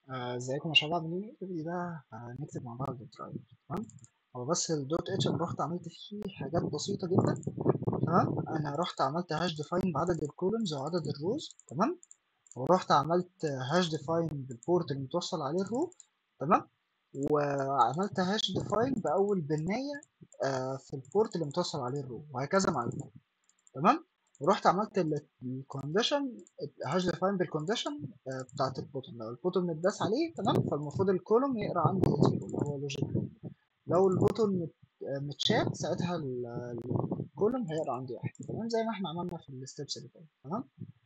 آه، ازيكم يا شباب عاملين ايه الفيديو ده هنكتب مع بعض الدرايف تمام هو بس الدوت اتش انا رحت عملت فيه حاجات بسيطة جدا تمام انا رحت عملت هاش ديفاين بعدد الكولومز وعدد الروز تمام ورحت عملت هاش ديفاين بالبورت اللي متوصل عليه الرو تمام وعملت هاش ديفاين بأول بناية آه، في البورت اللي متوصل عليه الرو وهكذا مع الكل تمام ورحت عملت الكونديشن هاش ديفاين بالكونديشن بتاعت البوتوم لو البوتوم متداس عليه تمام فالمفروض الكولوم يقرا عندي زيرو اللي هو لوجيك لو البوتوم مت- آه، متشال ساعتها ال- الكولوم هيقرا عندي واحد تمام زي ما احنا عملنا في الستبس اللي فاتت تمام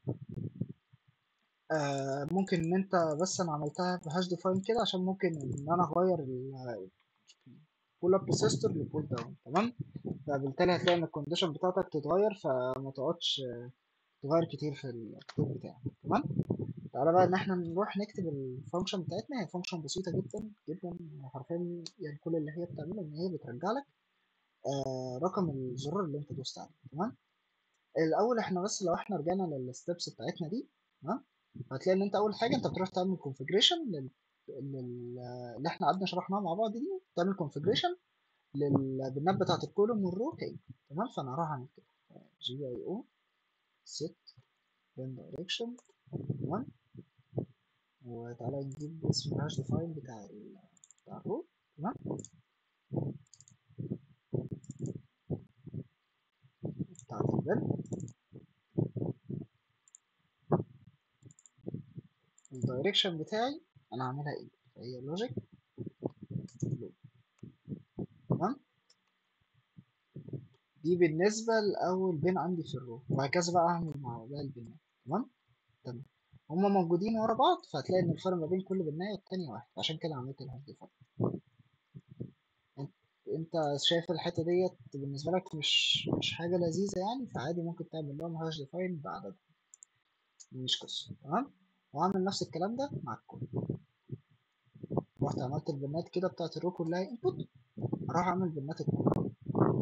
آه ممكن ان انت بس انا عملتها بهاش ديفاين كده عشان ممكن ان انا اغير البول اب ريسيستور لبول داون تمام فبالتالي هتلاقي ان الكونديشن بتاعتك تتغير فما تقعدش تغير كتير في الكود بتاعك تمام تعالى بقى ان احنا نروح نكتب الفانكشن بتاعتنا هي فانكشن بسيطه جدا جدا حرفيا يعني كل اللي هي بتعمله ان هي بترجع لك آه رقم الزرار اللي انت دوست عليه تمام الاول احنا بس لو احنا رجعنا للستبس بتاعتنا دي تمام هتلاقي ان انت اول حاجه انت بتروح تعمل كونفيجريشن لل... لل... اللي احنا قعدنا شرحناها مع بعض دي تعمل كونفيجريشن للبنات بتاعت الكولوم والرو كي تمام فانا هروح اعمل كده جي اي او set bin direction تمام وتعالى نجيب اسم الهاش ديفاين بتاع ال بتاع الرو تمام بتاعت البن الدايركشن بتاعي انا هعملها ايه هي لوجيك تمام دي بالنسبة لأول بين عندي في الرو وهكذا بقى هعمل مع باقي البنات تمام تمام هما موجودين ورا بعض فهتلاقي ان الفرق ما بين كل بناية والتانية واحد عشان كده عملت الهاش ديفاين انت انت شايف الحتة ديت بالنسبة لك مش مش حاجة لذيذة يعني فعادي ممكن تعمل لهم هاش ديفاين بعدد مش قصة تمام وأعمل نفس الكلام ده مع الكل رحت عملت البنات كده بتاعت الرو كلها انبوت هروح أعمل بنات الكل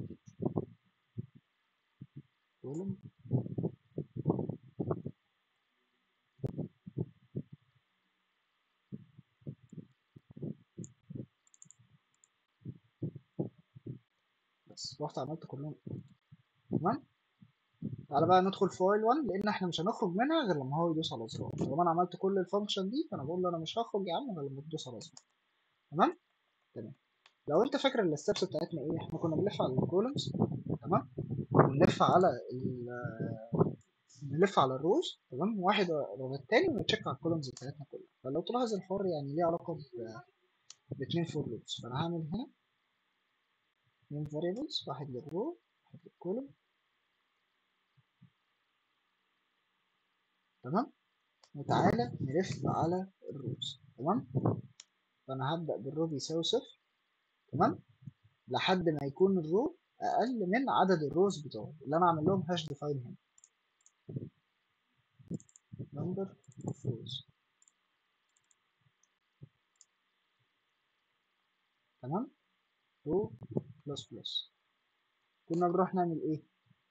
كولوم بس رحت عملت كلهم تمام تعالى بقى ندخل في فايل 1 لان احنا مش هنخرج منها غير لما هو يدوس على زرار طالما انا عملت كل الفانكشن دي فانا بقول له انا مش هخرج يا عم غير لما تدوس على زرار تمام تمام لو انت فاكر الستبس بتاعتنا ايه احنا كنا بنلف على الكولومز تمام ونلف على ال نلف على الروز تمام واحد ورا التاني ونتشيك على الكولومز بتاعتنا كلها فلو تلاحظ الحوار يعني ليه علاقه ب باتنين فور لوبس فانا هعمل هنا اتنين فاريبلز واحد للرو واحد للكولوم تمام وتعالى نلف على الروز تمام فانا هبدأ بالرو بيساوي صفر تمام لحد ما يكون الرو اقل من عدد الروز بتوعه اللي انا عامل لهم هاش ديفاين هنا number of rows تمام رو بلس بلس كنا بنروح نعمل ايه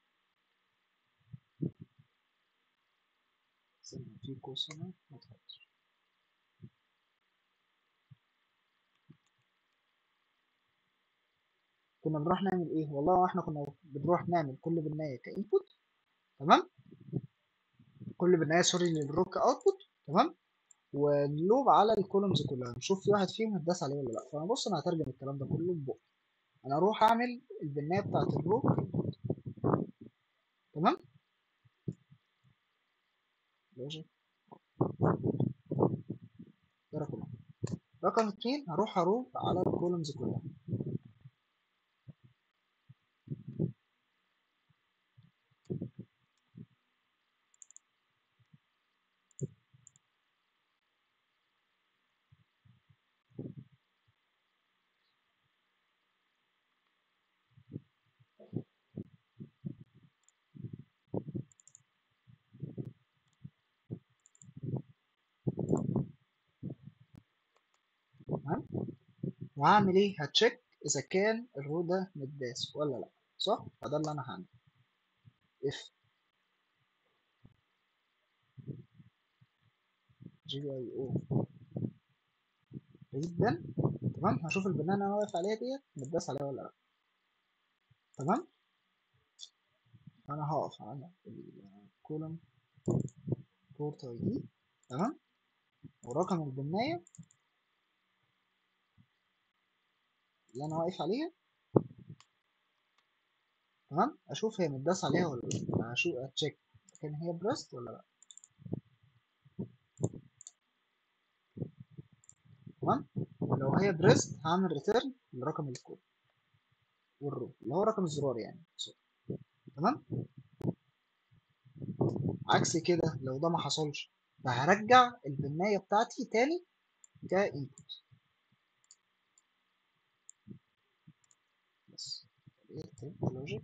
استنى في قوس هنا ما اتغيرش كنا بنروح نعمل ايه والله احنا كنا بنروح نعمل كل بنايه كانبوت تمام كل بنايه سوري للرو كاوتبوت تمام ونلوب على الكولومز كلها نشوف في واحد فيهم هتداس عليه ولا لا فانا بص انا هترجم الكلام ده كله ببقى انا اروح اعمل البنايه بتاعت الرو تمام لوجيك ده رقم واحد. رقم اتنين هروح اروح على الكولومز كلها تمام وهعمل ايه هتشيك اذا كان الرو ده متداس ولا لا صح فده اللي انا هعمله if جي اي او ريد بن تمام هشوف البنايه اللي انا واقف عليها ديت متداس عليها ولا لا تمام انا هقف على الكولوم بورت اي دي تمام ورقم البنايه اللي انا واقف عليها تمام اشوف هي متداس عليها ولا لا اشوف اتشيك كان هي بريست ولا لا تمام لو هي بريست هعمل ريتيرن لرقم الكود والرو اللي هو رقم الزرار يعني تمام عكس كده لو ده ما حصلش فهرجع البنايه بتاعتي تاني كانبوت بس لوجيك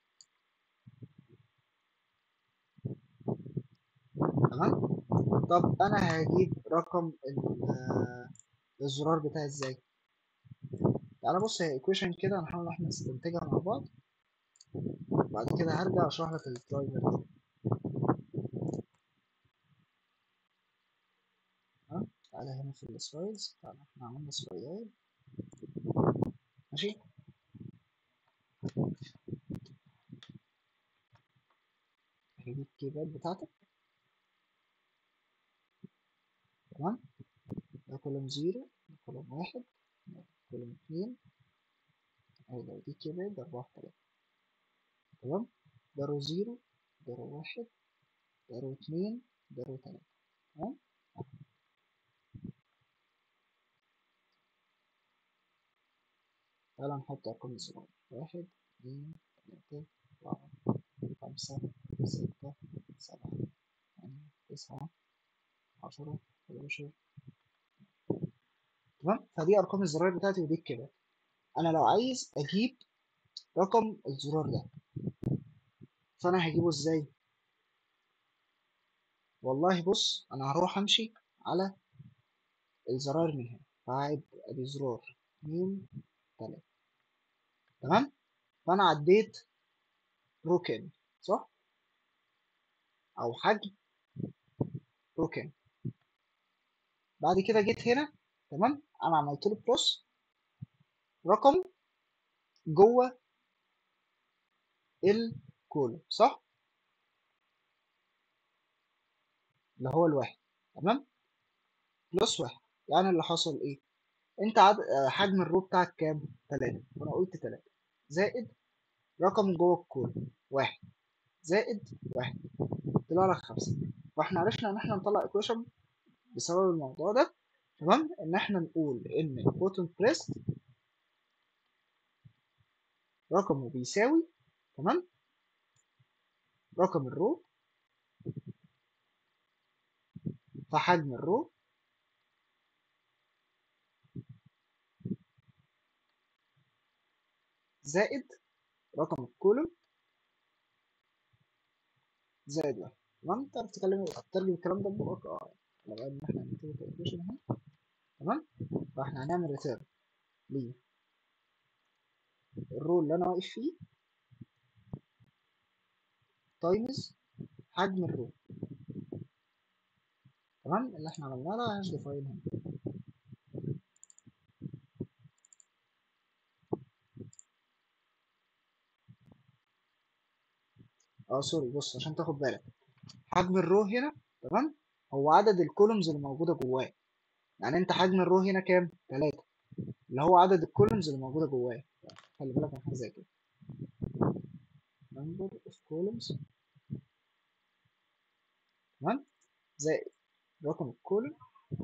تمام طب انا هجيب رقم الزرار بتاعي ازاي تعالى بص هي ايكويشن كده هنحاول احنا نستنتجها مع بعض بعد كده هرجع اشرح لك الدرايفر تمام تعالى هنا في السلايدز تعالى احنا عملنا سلايدات ماشي هجيب الكيباد بتاعتك تمام ده كولوم زيرو ده كولوم واحد ده كولوم اتنين أو لو دي كيباد أربعة تلاتة تمام ده رو زيرو ده رو واحد ده رو اتنين ده رو تلاتة تمام تعالى نحط أرقام الزرار واحد اتنين تلاتة أربعة خمسة ستة سبعة تمانية تسعة عشرة حداشر تمام فدي أرقام الزراير بتاعتي ودي كده أنا لو عايز أجيب رقم الزرار ده فأنا هجيبه إزاي؟ والله بص أنا هروح أمشي على الزراير من هنا فهعد أدي زرار اتنين تلاتة تمام؟ فأنا عديت رو كامل صح؟ أو حجم رو كامل بعد كده جيت هنا تمام انا عملت له بلس رقم جوه الكولوم صح اللي هو الواحد تمام بلس واحد يعني اللي حصل ايه انت عد... حجم الرو بتاعك كام تلاتة وانا قلت تلاتة زائد رقم جوه الكولوم واحد زائد واحد طلع لك خمسة فاحنا عرفنا ان احنا نطلع ايكويشن بسبب الموضوع ده تمام ان احنا نقول ان بوتن بريست رقمه بيساوي تمام رقم الرو فحجم الرو زائد رقم الكولوم زائد واحد تمام تعرف تكلم تترجم الكلام ده ببقى اه لغايه ما احنا هنكتب الايكويشن اهي تمام فاحنا هنعمل ريتيرن ليه الرو اللي انا واقف فيه تايمز حجم الرو تمام اللي احنا عملناه ده هاش ديفاين هنا اه سوري بص عشان تاخد بالك حجم الرو هنا تمام هو عدد الكولومز اللي موجوده جواه يعني انت حجم الرو هنا كام 3 اللي هو عدد الكولومز اللي موجوده جواه خلي بالك من حاجه زي كده number of columns تمام زائد رقم الكولوم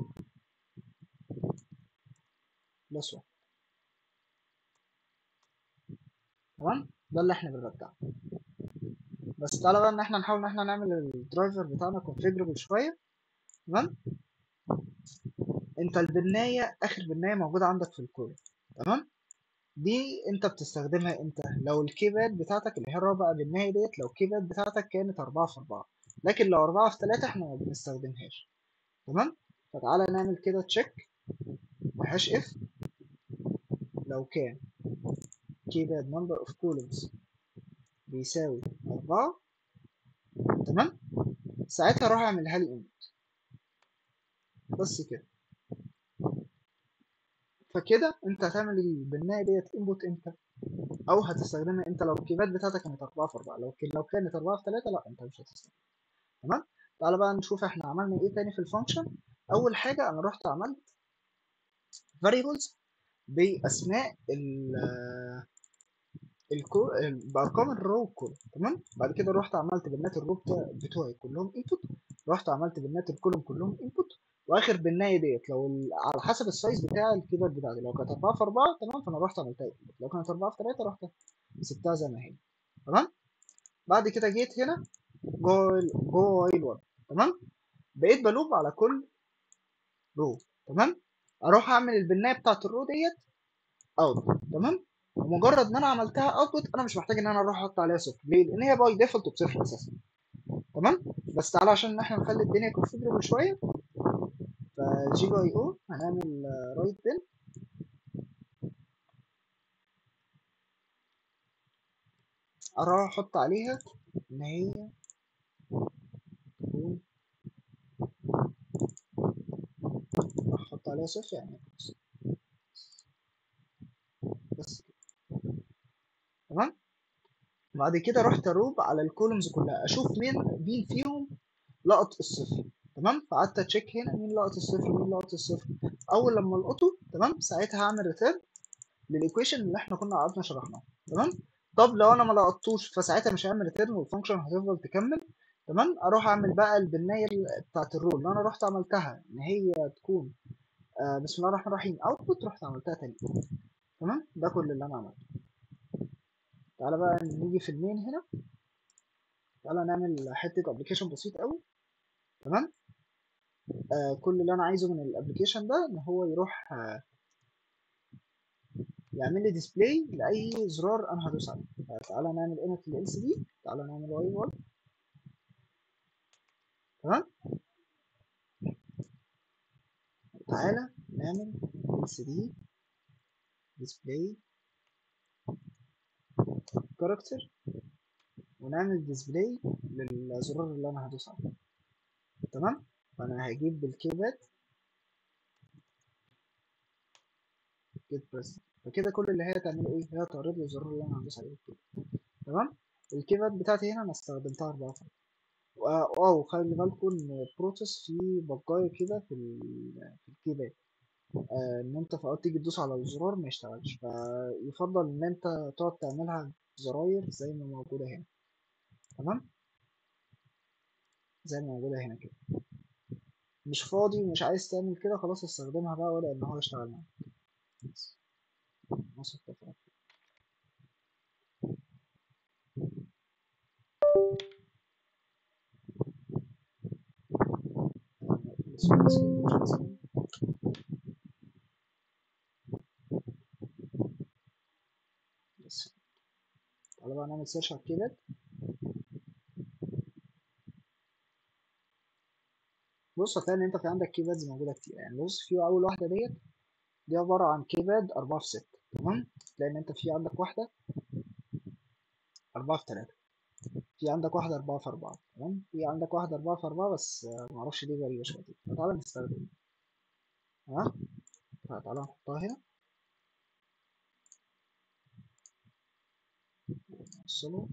بلس 1 تمام ده اللي احنا بنرجعه بس تعالى بقى ان احنا نحاول ان احنا نعمل الدرايفر بتاعنا كونفيجربل شويه تمام انت البنايه اخر بنايه موجوده عندك في الكود تمام دي انت بتستخدمها امتى لو الكيباد بتاعتك اللي هي الرابعه بنايه ديت لو الكيباد بتاعتك كانت 4 في 4 لكن لو 4 في 3 احنا ما بنستخدمهاش تمام فتعالى نعمل كده تشيك هاش اف لو كان كيباد نمبر اوف كولومز بيساوي 4 تمام ساعتها اروح اعملها لي انبوت بس كده فكده انت هتعمل البنايه ديت انبوت امتى او هتستخدمها امتى لو الكيبات بتاعتك كانت 4 في 4 لو لو كانت 4 في 3 لا انت مش هتستخدمها تمام تعالى بقى نشوف احنا عملنا ايه تاني في الفانكشن اول حاجه انا رحت عملت variables باسماء ال الكو بارقام الرو كله تمام بعد كده رحت عملت بنات الرو بتوعي كلهم انبوت رحت عملت بنات الكولوم كلهم انبوت واخر بنايه ديت لو ال... على حسب السايز بتاع الكيبورد بتاعتي لو كانت 4 في 4 تمام فانا رحت عملتها انبوت لو كانت 4 في 3 رحت سبتها زي ما هي تمام بعد كده جيت هنا جوه جوه وايل 1 تمام بقيت بلوب على كل رو تمام اروح اعمل البنايه بتاعت الرو ديت اوت تمام ومجرد ان انا عملتها اوتبوت انا مش محتاج ان انا اروح احط عليها صفر ليه لان هي باي ديفولت بصفر اساسا تمام بس تعالى عشان احنا نخلي الدنيا كونفيجربل شويه فجي باي او هنعمل رايت بن اروح احط عليها ان هي تكون احط عليها صفر يعني بس كده تمام بعد كده رحت اروب على الكولومز كلها اشوف مين مين فيهم لقط الصفر تمام فقعدت اتشيك هنا مين لقط الصفر مين لقط الصفر اول لما القطه تمام ساعتها هعمل ريتيرن للايكويشن اللي احنا كنا قعدنا شرحناها تمام طب لو انا ما لقطتوش فساعتها مش هعمل ريتيرن والفانكشن هتفضل تكمل تمام اروح اعمل بقى البنايه بتاعت الرول اللي انا رحت عملتها ان هي تكون آه بسم الله الرحمن الرحيم اوتبوت رحت عملتها تاني تمام ده كل اللي انا عملته تعالى بقى نيجي في المين هنا تعالى نعمل حته ابلكيشن بسيط قوي تمام آه كل اللي انا عايزه من الابلكيشن ده ان هو يروح آه يعمل لي ديسبلاي لاي زرار انا هدوس عليه تعالى نعمل انت ال سي دي تعالى نعمل واي 1 تمام تعالى نعمل ال سي دي ديسبلاي كاركتر ونعمل ديسبلاي للزرار اللي انا هدوس عليه تمام فانا هجيب بالكيباد جيت بريس فكده كل اللي هي تعمله ايه هي تعرض لي الزرار اللي انا هدوس عليه كده تمام الكيباد بتاعتي هنا انا استخدمتها 4 فرق واو خلي بالكم ان بروسيس في بجايه كده في في الكيباد آه ان انت في اوقات تيجي تدوس على الزرار ما يشتغلش فيفضل ان انت تقعد تعملها زراير زي ما موجوده هنا تمام زي ما موجوده هنا كده مش فاضي ومش عايز تعمل كده خلاص استخدمها بقى ولا ان هو يشتغل معاك نص الفترة بس تعالى بقى نعمل سيرش على الكيباد بص هتلاقي ان انت في عندك كيبادز موجوده كتير يعني بص في اول واحده ديت دي عباره عن كيباد 4 في 6 تمام تلاقي ان انت في عندك واحده 4 في 3 في عندك واحده 4 في 4 تمام في عندك واحده 4 في 4 بس معرفش ليه غريبه شويه فتعالى نستخدمها تمام فتعالى نحطها هنا نوصله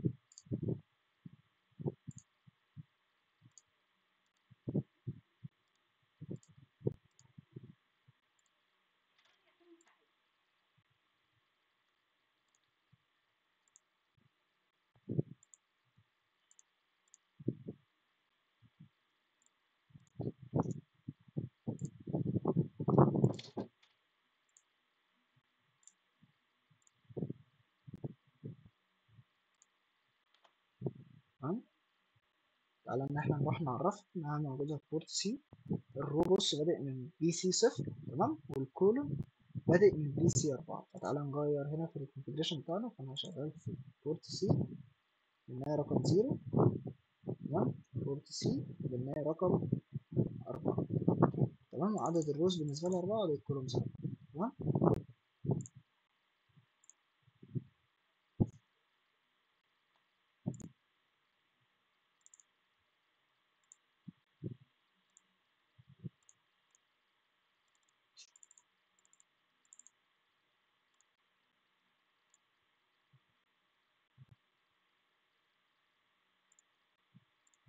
تمام تعالى ان احنا نروح نعرف انها موجوده في بورت سي الرو بص بادئ من بي سي صفر تمام والكولوم بادئ من بي سي 4 فتعالى نغير هنا في الكونفجريشن بتاعنا فانا شغال في بورت سي بالنهاية رقم زيرو تمام بورت سي بالنهاية رقم أربعة تمام وعدد الروز بالنسبة لي أربعة وعدد الكولومز تمام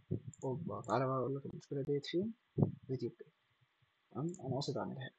اوبا تعالى بقى اقول لك المشكله ديت فين فيديو كده تمام انا قاصد اعملها